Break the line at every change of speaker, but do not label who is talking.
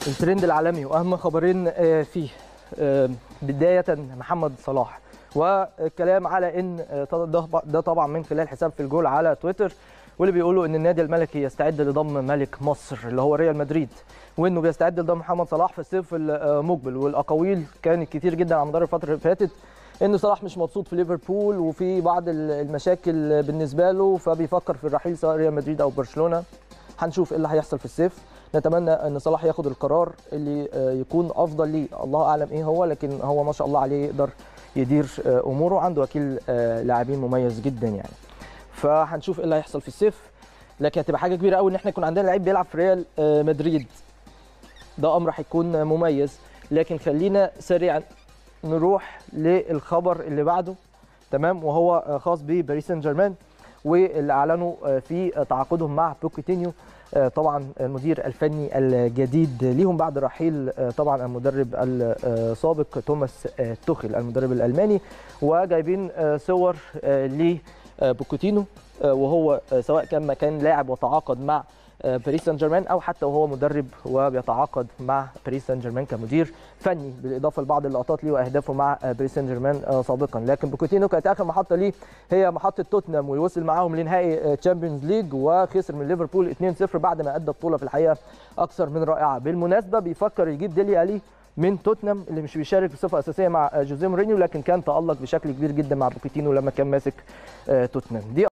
الترند العالمي واهم خبرين آه، فيه آه، بدايه محمد صلاح والكلام على ان آه، ده ده طبعا من خلال حساب في الجول على تويتر واللي بيقولوا ان النادي الملكي يستعد لضم ملك مصر اللي هو ريال مدريد وانه بيستعد لضم محمد صلاح في الصيف المقبل والاقاويل كانت كتير جدا على مدار الفتره اللي فاتت ان صلاح مش مبسوط في ليفربول وفي بعض المشاكل بالنسبه له فبيفكر في الرحيل سواء ريال مدريد او برشلونه هنشوف ايه اللي هيحصل في الصيف نتمنى ان صلاح ياخد القرار اللي يكون افضل ليه الله اعلم ايه هو لكن هو ما شاء الله عليه يقدر يدير اموره عنده وكيل لاعبين مميز جدا يعني فهنشوف ايه اللي هيحصل في الصيف لكن هتبقى حاجه كبيره قوي ان احنا يكون عندنا لعيب بيلعب في ريال مدريد ده امر هيكون مميز لكن خلينا سريعا نروح للخبر اللي بعده تمام وهو خاص بباريس سان جيرمان واللي اعلنوا في تعاقدهم مع بوكيتينيو طبعا المدير الفني الجديد ليهم بعد رحيل طبعا المدرب السابق توماس توخيل المدرب الالماني وجايبين صور لبوكيتينو وهو سواء كان ما كان لاعب وتعاقد مع باريس سان جيرمان او حتى وهو مدرب وبيتعاقد مع باريس سان جيرمان كمدير فني بالاضافه لبعض اللقطات ليه واهدافه مع باريس سان جيرمان سابقا لكن بوكيتينو كانت اخر محطه ليه هي محطه توتنهام ويوصل معاهم لنهائي تشامبيونز ليج وخسر من ليفربول 2-0 بعد ما ادى بطوله في الحقيقه اكثر من رائعه بالمناسبه بيفكر يجيب ديلي الي من توتنهام اللي مش بيشارك بصفه اساسيه مع جوزيه مورينيو لكن كان تالق بشكل كبير جدا مع بوكيتينو لما كان ماسك توتنهام دي